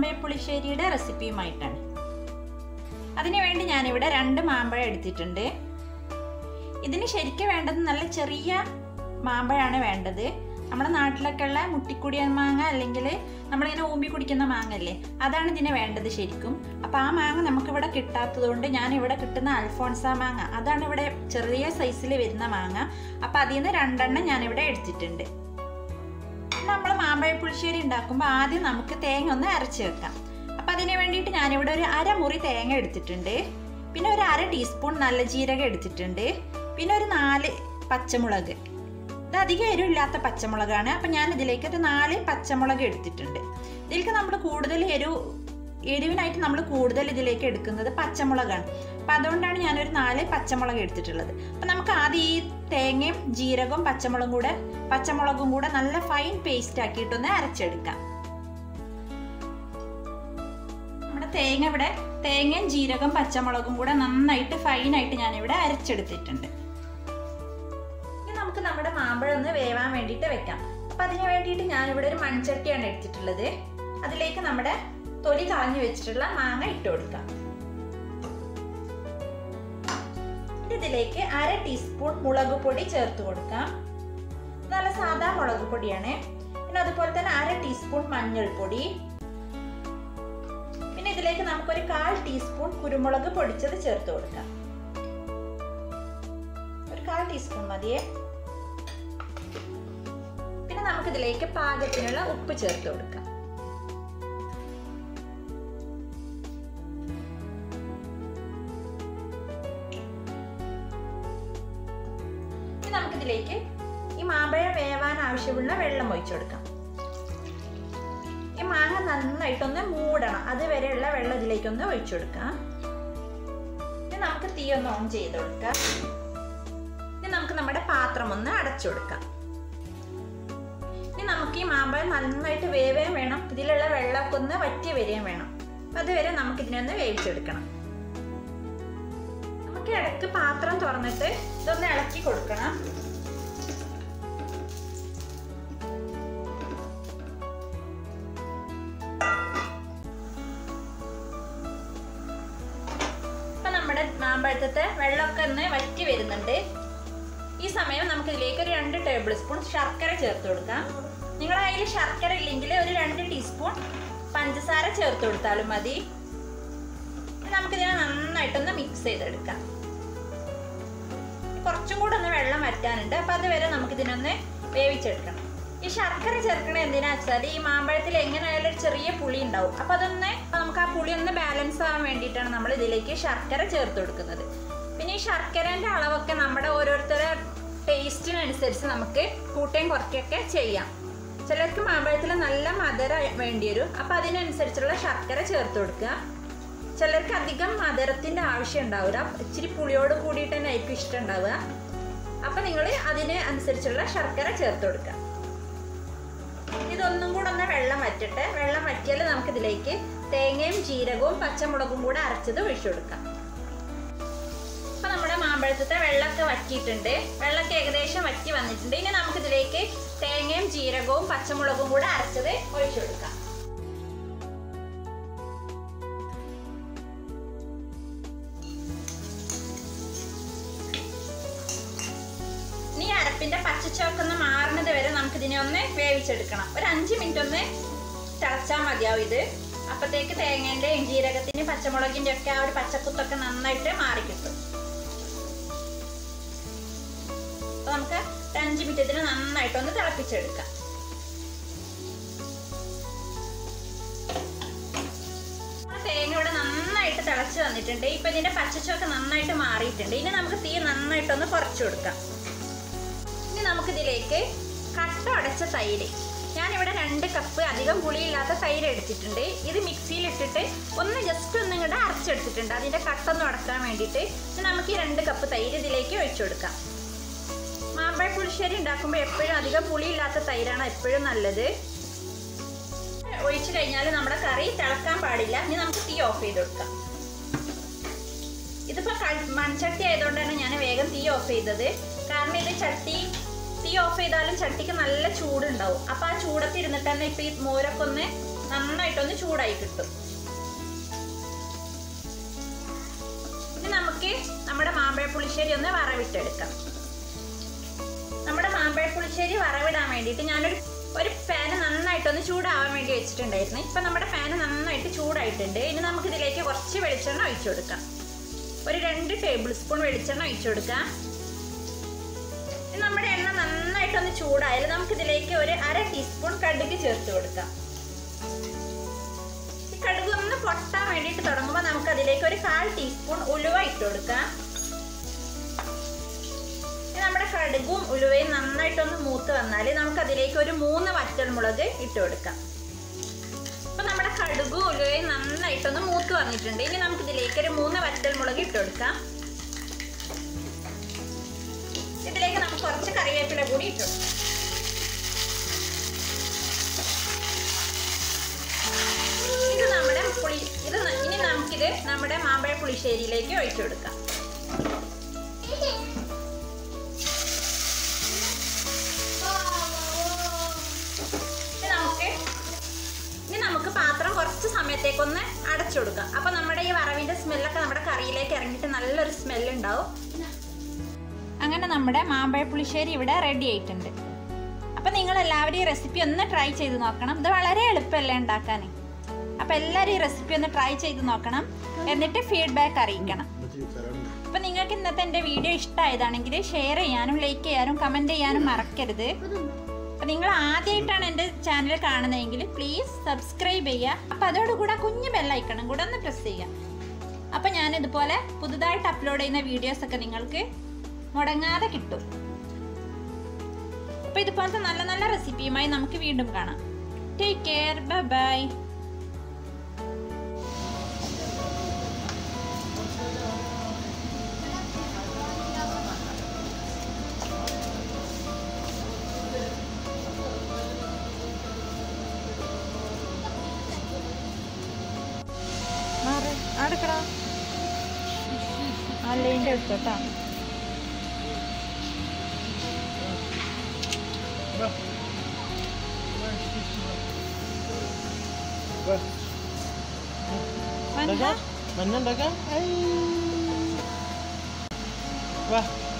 മാമ്പഴ പുളിശ്ശേരിയുടെ റെസിപ്പിയുമായിട്ടാണ് അതിനുവേണ്ടി ഞാനിവിടെ രണ്ട് മാമ്പഴം എടുത്തിട്ടുണ്ട് ഇതിന് ശരിക്കും വേണ്ടത് നല്ല ചെറിയ മാമ്പഴമാണ് വേണ്ടത് നമ്മുടെ നാട്ടിലൊക്കെ ഉള്ള മുട്ടിക്കുടിയൻ മാങ്ങ അല്ലെങ്കിൽ നമ്മളിങ്ങനെ ഊമ്പി കുടിക്കുന്ന മാങ്ങ അല്ലേ അതാണ് ഇതിന് വേണ്ടത് ശരിക്കും അപ്പോൾ ആ മാങ്ങ നമുക്കിവിടെ കിട്ടാത്തത് കൊണ്ട് ഞാനിവിടെ കിട്ടുന്ന അൽഫോൺസ മാങ്ങ അതാണ് ഇവിടെ ചെറിയ സൈസിൽ വരുന്ന മാങ്ങ അപ്പോൾ അതിൽ നിന്ന് രണ്ടെണ്ണം ഞാനിവിടെ എടുത്തിട്ടുണ്ട് നമ്മൾ മാമ്പഴ പുളിശ്ശേരി ഉണ്ടാക്കുമ്പോൾ ആദ്യം നമുക്ക് തേങ്ങ ഒന്ന് അരച്ച് വെക്കാം അപ്പം അതിന് വേണ്ടിയിട്ട് ഞാനിവിടെ ഒരു അരമുറി തേങ്ങ എടുത്തിട്ടുണ്ട് പിന്നെ ഒരു അര ടീസ്പൂൺ നല്ല ജീരകം എടുത്തിട്ടുണ്ട് പിന്നെ ഒരു നാല് പച്ചമുളക് ഇത് അധികം എരിവില്ലാത്ത പച്ചമുളകാണ് അപ്പം ഞാൻ ഇതിലേക്ക് ഒരു നാല് പച്ചമുളക് എടുത്തിട്ടുണ്ട് ഇതിലേക്ക് നമ്മൾ കൂടുതൽ എരിവ് എരിവിനായിട്ട് നമ്മൾ കൂടുതൽ ഇതിലേക്ക് എടുക്കുന്നത് പച്ചമുളകാണ് അപ്പം അതുകൊണ്ടാണ് ഞാനൊരു നാല് പച്ചമുളക് എടുത്തിട്ടുള്ളത് അപ്പം നമുക്ക് ആദ്യം ഈ തേങ്ങയും ജീരകവും പച്ചമുളകും കൂടെ പച്ചമുളകും കൂടെ നല്ല ഫൈൻ പേസ്റ്റ് ആക്കിയിട്ടൊന്ന് അരച്ചെടുക്കാം നമ്മുടെ തേങ്ങ ഇവിടെ തേങ്ങയും ജീരകം പച്ചമുളകും കൂടെ നന്നായിട്ട് ഫൈനായിട്ട് ഞാനിവിടെ അരച്ചെടുത്തിട്ടുണ്ട് ഇനി നമുക്ക് നമ്മുടെ മാമ്പഴം ഒന്ന് വേവാൻ വേണ്ടിയിട്ട് വെക്കാം അപ്പം അതിന് വേണ്ടിയിട്ട് ഞാനിവിടെ ഒരു മൺചട്ടിയാണ് എടുത്തിട്ടുള്ളത് അതിലേക്ക് നമ്മുടെ തൊലി കളഞ്ഞു വെച്ചിട്ടുള്ള മാങ്ങ ഇട്ട് കൊടുക്കാം ഇതിലേക്ക് അര ടീസ്പൂൺ മുളക് പൊടി ചേർത്ത് കൊടുക്കാം നല്ല സാധാ മുളക് പൊടിയാണ് പിന്നെ അതുപോലെ തന്നെ അര ടീസ്പൂൺ മഞ്ഞൾപ്പൊടി പിന്നെ ഇതിലേക്ക് നമുക്കൊരു കാൽ ടീസ്പൂൺ കുരുമുളക് പൊടിച്ചത് ചേർത്ത് കൊടുക്കാം ഒരു കാൽ ടീസ്പൂൺ മതിയേ പിന്നെ നമുക്കിതിലേക്ക് പാകത്തിനുള്ള ഉപ്പ് ചേർത്ത് കൊടുക്കാം ഇനി നമുക്കിതിലേക്ക് ഈ മാമ്പഴം വേവാൻ ആവശ്യമുള്ള വെള്ളം ഒഴിച്ചു കൊടുക്കാം ഈ മാങ്ങ നന്നായിട്ടൊന്ന് മൂടണം അതുവരെയുള്ള വെള്ളം ഇതിലേക്കൊന്ന് ഒഴിച്ചു കൊടുക്കാം ഇനി നമുക്ക് തീ ഒന്ന് ഓൺ ചെയ്ത് കൊടുക്കാം ഇനി നമുക്ക് നമ്മുടെ പാത്രം ഒന്ന് അടച്ചു കൊടുക്കാം ഇനി നമുക്ക് ഈ മാമ്പഴം നന്നായിട്ട് വേവേം വേണം ഇതിലുള്ള വെള്ളമൊക്കെ ഒന്ന് വറ്റി വരികയും വേണം അതുവരെ നമുക്ക് ഇതിനെ ഒന്ന് വേവിച്ചെടുക്കണം നമുക്ക് ഇടയ്ക്ക് പാത്രം തുറന്നിട്ട് ഇതൊന്ന് ഇളക്കി കൊടുക്കണം ഇപ്പൊ നമ്മുടെ മാമ്പഴത്തെ വെള്ളമൊക്കെ ഒന്ന് വറ്റി വരുന്നുണ്ട് ഈ സമയം നമുക്ക് ഇതിലേക്ക് ഒരു രണ്ട് ടേബിൾ സ്പൂൺ ശർക്കര ചേർത്ത് കൊടുക്കാം നിങ്ങളുടെ കയ്യിൽ ശർക്കര ഇല്ലെങ്കിൽ ഒരു രണ്ട് ടീസ്പൂൺ പഞ്ചസാര ചേർത്ത് കൊടുത്താലും മതി നമുക്കിതിനെ നന്നായിട്ടൊന്ന് മിക്സ് ചെയ്തെടുക്കാം കുറച്ചും കൂടെ ഒന്ന് വെള്ളം വറ്റാനുണ്ട് അപ്പം അതുവരെ നമുക്കിതിനൊന്ന് വേവിച്ചെടുക്കണം ഈ ശർക്കര ചേർക്കണ എന്തിനാ വെച്ചാൽ ഈ മാമ്പഴത്തിൽ എങ്ങനെയായാലും ഒരു ചെറിയ പുളി ഉണ്ടാവും അപ്പം അതൊന്ന് നമുക്ക് ആ പുളി ഒന്ന് ബാലൻസ് ആവാൻ വേണ്ടിയിട്ടാണ് നമ്മൾ ഇതിലേക്ക് ശർക്കര ചേർത്ത് കൊടുക്കുന്നത് പിന്നെ ഈ ശർക്കരൻ്റെ അളവൊക്കെ നമ്മുടെ ഓരോരുത്തരുടെ ടേസ്റ്റിനനുസരിച്ച് നമുക്ക് കൂട്ടയും കുറയ്ക്കൊക്കെ ചെയ്യാം ചിലർക്ക് മാമ്പഴത്തിൽ നല്ല മധുരം വേണ്ടി വരും അപ്പം അതിനനുസരിച്ചുള്ള ശർക്കര ചേർത്ത് കൊടുക്കുക ചിലർക്ക് അധികം മധുരത്തിൻ്റെ ആവശ്യം ഉണ്ടാവില്ല ഇച്ചിരി പുളിയോട് കൂടിയിട്ട് തന്നെ ആയിരിക്കും ഇഷ്ടം ഉണ്ടാവുക അപ്പം നിങ്ങൾ അതിന് അനുസരിച്ചുള്ള ശർക്കര ചേർത്ത് കൊടുക്കുക ഇതൊന്നും കൂടെ ഒന്ന് വെള്ളം വറ്റട്ടെ വെള്ളം വറ്റിയാൽ നമുക്കിതിലേക്ക് തേങ്ങയും ജീരകവും പച്ചമുളകും കൂടെ അരച്ചത് ഒഴിച്ചു കൊടുക്കാം അപ്പൊ നമ്മുടെ മാമ്പഴത്തെ വെള്ളമൊക്കെ വറ്റിയിട്ടുണ്ട് വെള്ളമൊക്കെ ഏകദേശം വറ്റി വന്നിട്ടുണ്ട് ഇനി നമുക്കിതിലേക്ക് തേങ്ങയും ജീരകവും പച്ചമുളകും കൂടെ അരച്ചത് ഒഴിച്ചു കൊടുക്കാം ഇനി അരപ്പിന്റെ പച്ചച്ചോക്കൊന്ന് മാറുന്നത് വരെ നമുക്ക് ഇതിനെ ഒന്ന് വേവിച്ചെടുക്കണം ഒരു അഞ്ച് മിനിറ്റ് ഒന്ന് തിളച്ചാൽ മതിയാവും ഇത് അപ്പത്തേക്ക് തേങ്ങേന്റെയും ജീരകത്തിന്റെയും പച്ചമുളകിന്റെ ഒക്കെ ആ ഒരു പച്ചക്കുത്തൊക്കെ നന്നായിട്ട് മാറിക്കിട്ടും അപ്പൊ നമുക്ക് ഒരു അഞ്ച് മിനിറ്റ് ഇതിന് നന്നായിട്ടൊന്ന് തിളപ്പിച്ചെടുക്കാം തേങ്ങ ഇവിടെ നന്നായിട്ട് തിളച്ച് വന്നിട്ടുണ്ട് ഇപ്പൊ ഇതിന്റെ പച്ചച്ചൊക്കെ നന്നായിട്ട് മാറിയിട്ടുണ്ട് ഇനി നമുക്ക് തീ നന്നായിട്ടൊന്ന് കുറച്ചു കൊടുക്കാം ഇനി നമുക്കിതിലേക്ക് കട്ട അടച്ച തൈര് ഞാനിവിടെ രണ്ട് കപ്പ് അധികം പുളിയില്ലാത്ത തൈര് എടുത്തിട്ടുണ്ട് ഇത് മിക്സിയിൽ ഇട്ടിട്ട് ഒന്ന് ജസ്റ്റ് ഒന്ന് ഇങ്ങോട്ട് അരച്ചെടുത്തിട്ടുണ്ട് അതിൻ്റെ കട്ടൊന്നും അടക്കാൻ വേണ്ടിയിട്ട് ഇനി നമുക്ക് ഈ രണ്ട് കപ്പ് തൈര് ഇതിലേക്ക് ഒഴിച്ചു കൊടുക്കാം മാമ്പഴ പുളിശ്ശേരി ഉണ്ടാക്കുമ്പോൾ എപ്പോഴും അധികം പുളിയില്ലാത്ത തൈരാണ് എപ്പോഴും നല്ലത് ഒഴിച്ചു കഴിഞ്ഞാൽ നമ്മുടെ കറി തിളക്കാൻ പാടില്ല ഇനി നമുക്ക് തീ ഓഫ് ചെയ്ത് കൊടുക്കാം ഇതിപ്പോൾ മൺചട്ടി ആയതുകൊണ്ടാണ് ഞാൻ വേഗം തീ ഓഫ് ചെയ്തത് കാരണം ഇത് ചട്ടി തീ ഓഫ് ചെയ്താലും ചട്ടിക്ക് നല്ല ചൂടുണ്ടാവും അപ്പോൾ ആ ചൂടത്ത് ഇരുന്നിട്ട് തന്നെ ഇപ്പോൾ ഈ മോരൊക്കെ ഒന്ന് നന്നായിട്ടൊന്ന് ചൂടായി കിട്ടും ഇനി നമുക്ക് നമ്മുടെ മാമ്പഴ പുളിശ്ശേരി ഒന്ന് വറവിട്ടെടുക്കാം നമ്മുടെ മാമ്പഴ പുളിശ്ശേരി വറവിടാൻ വേണ്ടിയിട്ട് ഞാനൊരു ഒരു പാന് നന്നായിട്ടൊന്ന് ചൂടാവാൻ വേണ്ടി വെച്ചിട്ടുണ്ടായിരുന്നു ഇപ്പൊ നമ്മുടെ പാന് നന്നായിട്ട് ചൂടായിട്ടുണ്ട് ഇനി നമുക്ക് ഇതിലേക്ക് കുറച്ച് വെളിച്ചെണ്ണ ഒഴിച്ചു കൊടുക്കാം ഒരു രണ്ട് ടേബിൾ സ്പൂൺ വെളിച്ചെണ്ണ ഒഴിച്ചു കൊടുക്കാം ഇനി നമ്മുടെ എണ്ണ നന്നായിട്ടൊന്ന് ചൂടായാലും നമുക്ക് ഇതിലേക്ക് ഒരു അര ടീസ്പൂൺ കടുക് ചേർത്ത് കൊടുക്കാം ഈ കടുക് ഒന്ന് പൊട്ടാൻ വേണ്ടിയിട്ട് തുടങ്ങുമ്പോൾ നമുക്ക് അതിലേക്ക് ഒരു കാൽ ടീസ്പൂൺ ഉലുവ ഇട്ട് കൊടുക്കാം ഇനി നമ്മുടെ കടുകും ഉലുവയും നന്നായിട്ടൊന്ന് മൂത്ത് വന്നാൽ നമുക്ക് അതിലേക്ക് ഒരു മൂന്ന് വറ്റൽമുളക് ഇട്ട് കൊടുക്കാം അപ്പൊ നമ്മുടെ കടുകും ഉലുവയും നന്നായിട്ടൊന്ന് മൂത്ത് വന്നിട്ടുണ്ട് ഇനി നമുക്ക് ഇതിലേക്ക് ഒരു മൂന്ന് വറ്റൽമുളക് ഇട്ട് കൊടുക്കാം ഇതിലേക്ക് നമുക്ക് കുറച്ച് കറിവേപ്പില കൂടി ഇട്ടു ഇത് നമ്മുടെ പുളി ഇത് ന- ഇനി നമുക്കിത് നമ്മുടെ മാമ്പഴ പുളിശ്ശേരിയിലേക്ക് ഒഴിച്ചു കൊടുക്കാം ഇനി നമുക്ക് ഇനി നമുക്ക് പാത്രം കുറച്ച് സമയത്തേക്കൊന്ന് അടച്ചു കൊടുക്കാം അപ്പൊ നമ്മുടെ ഈ വറവിന്റെ സ്മെല്ലൊക്കെ നമ്മുടെ കറിയിലേക്ക് ഇറങ്ങിയിട്ട് നല്ലൊരു സ്മെല്ല് ഉണ്ടാവും അങ്ങനെ നമ്മുടെ മാമ്പഴ പുളിശ്ശേരി ഇവിടെ റെഡി ആയിട്ടുണ്ട് അപ്പം നിങ്ങൾ എല്ലാവരും ഈ റെസിപ്പി ഒന്ന് ട്രൈ ചെയ്ത് നോക്കണം ഇത് വളരെ എളുപ്പമല്ലേ ഉണ്ടാക്കാൻ അപ്പം എല്ലാവരും ഈ റെസിപ്പി ഒന്ന് ട്രൈ ചെയ്ത് നോക്കണം എന്നിട്ട് ഫീഡ്ബാക്ക് അറിയിക്കണം അപ്പം നിങ്ങൾക്ക് ഇന്നത്തെ എൻ്റെ വീഡിയോ ഇഷ്ടമായതാണെങ്കിൽ ഷെയർ ചെയ്യാനും ലൈക്ക് ചെയ്യാനും കമൻറ്റ് ചെയ്യാനും മറക്കരുത് അപ്പം നിങ്ങൾ ആദ്യമായിട്ടാണ് എൻ്റെ ചാനൽ കാണുന്നതെങ്കിൽ പ്ലീസ് സബ്സ്ക്രൈബ് ചെയ്യുക അപ്പം അതോടുകൂടെ കുഞ്ഞു ബെല്ലൈക്കണം കൂടെ ഒന്ന് പ്രസ് ചെയ്യുക അപ്പം ഞാൻ ഇതുപോലെ പുതുതായിട്ട് അപ്ലോഡ് ചെയ്യുന്ന വീഡിയോസൊക്കെ നിങ്ങൾക്ക് മുടങ്ങാതെ കിട്ടും അപ്പോൾ ഇതുപോലത്തെ നല്ല നല്ല റെസിപ്പിയുമായി നമുക്ക് വീണ്ടും കാണാം ടേക്ക് കെയർ ബൈ ബൈ അടുക്കടാ അല്ലേൻ്റെ എടുത്തോട്ടാ Dagang? Mana dagang? Ay. Wah,